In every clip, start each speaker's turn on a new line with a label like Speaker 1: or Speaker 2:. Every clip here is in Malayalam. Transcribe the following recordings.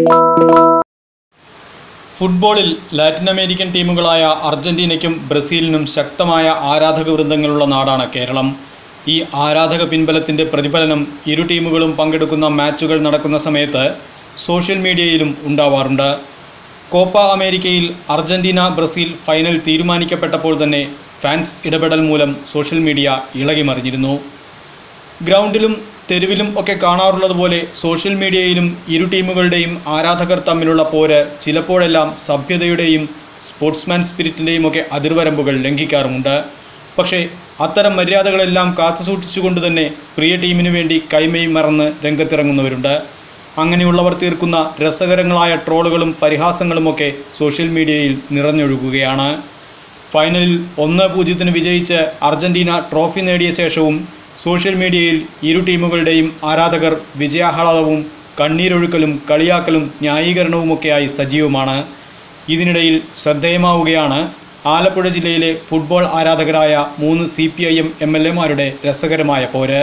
Speaker 1: ഫുട്ബോളിൽ ലാറ്റിൻ അമേരിക്കൻ ടീമുകളായ അർജന്റീനയ്ക്കും ബ്രസീലിനും ശക്തമായ ആരാധക വൃന്ദങ്ങളുള്ള നാടാണ് കേരളം ഈ ആരാധക പിൻബലത്തിൻ്റെ പ്രതിഫലനം ഇരു ടീമുകളും പങ്കെടുക്കുന്ന മാച്ചുകൾ നടക്കുന്ന സമയത്ത് സോഷ്യൽ മീഡിയയിലും ഉണ്ടാവാറുണ്ട് കോപ്പ അമേരിക്കയിൽ അർജന്റീന ബ്രസീൽ ഫൈനൽ തീരുമാനിക്കപ്പെട്ടപ്പോൾ തന്നെ ഫാൻസ് ഇടപെടൽ മൂലം സോഷ്യൽ മീഡിയ ഇളകി മറിഞ്ഞിരുന്നു ഗ്രൗണ്ടിലും തെരുവിലും ഒക്കെ കാണാറുള്ളത് പോലെ സോഷ്യൽ മീഡിയയിലും ഇരു ടീമുകളുടെയും ആരാധകർ തമ്മിലുള്ള പോര് ചിലപ്പോഴെല്ലാം സഭ്യതയുടെയും സ്പോർട്സ്മാൻ സ്പിരിറ്റിൻ്റെയും ഒക്കെ അതിർവരമ്പുകൾ ലംഘിക്കാറുമുണ്ട് പക്ഷേ അത്തരം മര്യാദകളെല്ലാം കാത്തുസൂക്ഷിച്ചുകൊണ്ട് തന്നെ പ്രിയ ടീമിനു വേണ്ടി കൈമൈ മറന്ന് രംഗത്തിറങ്ങുന്നവരുണ്ട് അങ്ങനെയുള്ളവർ തീർക്കുന്ന രസകരങ്ങളായ ട്രോളുകളും പരിഹാസങ്ങളുമൊക്കെ സോഷ്യൽ മീഡിയയിൽ നിറഞ്ഞൊഴുകുകയാണ് ഫൈനലിൽ ഒന്ന് പൂജ്യത്തിന് വിജയിച്ച് അർജന്റീന ട്രോഫി നേടിയ ശേഷവും സോഷ്യൽ മീഡിയയിൽ ഇരു ടീമുകളുടെയും ആരാധകർ വിജയാഹ്ലാദവും കണ്ണീരൊഴുക്കലും കളിയാക്കലും ന്യായീകരണവുമൊക്കെയായി സജീവമാണ് ഇതിനിടയിൽ ശ്രദ്ധേയമാവുകയാണ് ആലപ്പുഴ ജില്ലയിലെ ഫുട്ബോൾ ആരാധകരായ മൂന്ന് C P I M M L എമാരുടെ രസകരമായ പോര്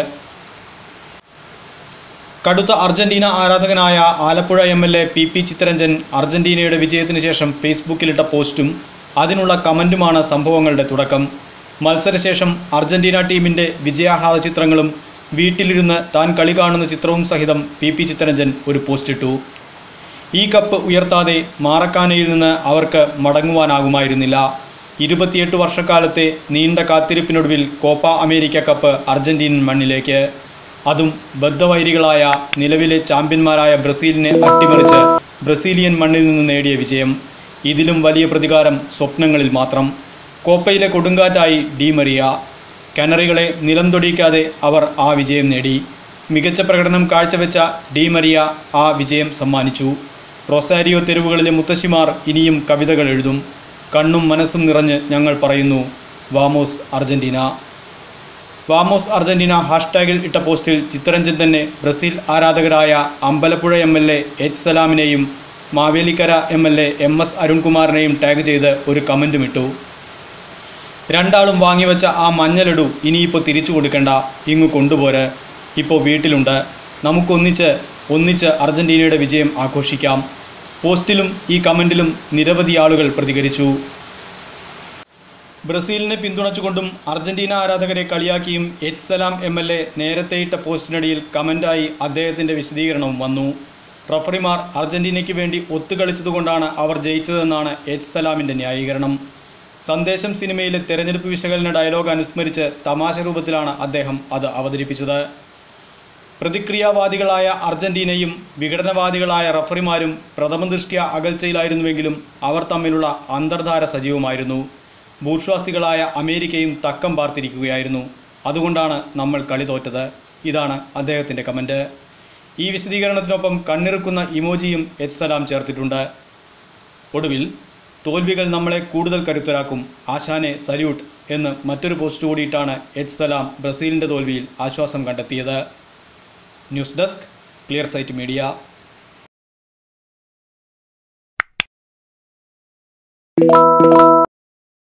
Speaker 1: കടുത്ത അർജന്റീന ആരാധകനായ Alappuzha M L A P P Chittaranjan അർജന്റീനയുടെ വിജയത്തിന് ശേഷം ഫേസ്ബുക്കിലിട്ട പോസ്റ്റും അതിനുള്ള കമൻറ്റുമാണ് സംഭവങ്ങളുടെ തുടക്കം മത്സരശേഷം അർജന്റീന ടീമിൻ്റെ വിജയാഹ്ലാദ ചിത്രങ്ങളും വീട്ടിലിരുന്ന് താൻ കളി കാണുന്ന ചിത്രവും സഹിതം പി പി ചിത്തരഞ്ജൻ ഒരു പോസ്റ്റിട്ടു ഈ കപ്പ് ഉയർത്താതെ മാറക്കാനയിൽ നിന്ന് അവർക്ക് മടങ്ങുവാനാകുമായിരുന്നില്ല ഇരുപത്തിയെട്ട് വർഷക്കാലത്തെ നീണ്ട കാത്തിരിപ്പിനൊടുവിൽ കോപ്പ അമേരിക്ക കപ്പ് അർജന്റീനൻ മണ്ണിലേക്ക് അതും ബദ്ധവൈരികളായ നിലവിലെ ചാമ്പ്യന്മാരായ ബ്രസീലിനെ അട്ടിമറിച്ച് ബ്രസീലിയൻ മണ്ണിൽ നിന്ന് നേടിയ വിജയം ഇതിലും വലിയ പ്രതികാരം സ്വപ്നങ്ങളിൽ മാത്രം കോപ്പയിലെ കൊടുങ്കാറ്റായി ഡി മറിയ കനറികളെ നിലം തൊടിയിക്കാതെ അവർ ആ വിജയം നേടി മികച്ച പ്രകടനം കാഴ്ചവെച്ച ഡി മരിയ ആ വിജയം സമ്മാനിച്ചു റൊസാരിയോ തെരുവുകളിലെ മുത്തശ്ശിമാർ ഇനിയും കവിതകൾ എഴുതും കണ്ണും മനസ്സും നിറഞ്ഞ് ഞങ്ങൾ പറയുന്നു വാമോസ് അർജന്റീന വാമോസ് അർജന്റീന ഹാഷ്ടാഗിൽ ഇട്ട പോസ്റ്റിൽ ചിത്തരഞ്ജൻ തന്നെ ബ്രസീൽ ആരാധകരായ Ambalappuzha M L A H സലാമിനെയും Mavelikkara M L A M S അരുൺകുമാറിനെയും ടാഗ് ചെയ്ത് ഒരു കമൻറ്റും ഇട്ടു രണ്ടാളും വാങ്ങിവെച്ച ആ മഞ്ഞലടു ഇനിയിപ്പോൾ തിരിച്ചു കൊടുക്കണ്ട ഇങ്ങ് കൊണ്ടുപോര് ഇപ്പോൾ വീട്ടിലുണ്ട് നമുക്കൊന്നിച്ച് ഒന്നിച്ച് അർജന്റീനയുടെ വിജയം ആഘോഷിക്കാം പോസ്റ്റിലും ഈ കമൻറ്റിലും നിരവധി ആളുകൾ പ്രതികരിച്ചു ബ്രസീലിനെ പിന്തുണച്ചുകൊണ്ടും അർജന്റീന ആരാധകരെ കളിയാക്കിയും H Salam M L A നേരത്തെ ഇട്ട പോസ്റ്റിനടിയിൽ കമൻ്റായി അദ്ദേഹത്തിൻ്റെ വിശദീകരണവും വന്നു റഫറിമാർ അർജന്റീനയ്ക്ക് വേണ്ടി ഒത്തുകളിച്ചതുകൊണ്ടാണ് അവർ ജയിച്ചതെന്നാണ് എച്ച് സലാമിൻ്റെ ന്യായീകരണം സന്ദേശം സിനിമയിലെ തെരഞ്ഞെടുപ്പ് വിശകലന ഡയലോഗ് അനുസ്മരിച്ച് തമാശ രൂപത്തിലാണ് അദ്ദേഹം അത് അവതരിപ്പിച്ചത് പ്രതിക്രിയാവാദികളായ അർജന്റീനയും വിഘടനവാദികളായ റഫറിമാരും പ്രഥമ ദൃഷ്ട്യ അകൽച്ചയിലായിരുന്നുവെങ്കിലും അവർ തമ്മിലുള്ള അന്തർധാര സജീവമായിരുന്നു ബൂർഷ്വാസികളായ അമേരിക്കയും തക്കം പാർത്തിരിക്കുകയായിരുന്നു അതുകൊണ്ടാണ് നമ്മൾ കളി തോറ്റത് ഇതാണ് അദ്ദേഹത്തിൻ്റെ കമൻറ്റ് ഈ വിശദീകരണത്തിനൊപ്പം കണ്ണിറുക്കുന്ന ഇമോജിയും എച്ച് സലാം ചേർത്തിട്ടുണ്ട് ഒടുവിൽ തോൽവികൾ നമ്മളെ കൂടുതൽ കരുത്തരാക്കും ആശാനെ സല്യൂട്ട് എന്ന് മറ്റൊരു പോസ്റ്റ് കൂടിയിട്ടാണ് എച്ച് സലാം ബ്രസീലിൻ്റെ തോൽവിയിൽ ആശ്വാസം കണ്ടെത്തിയത് news desk clear sight media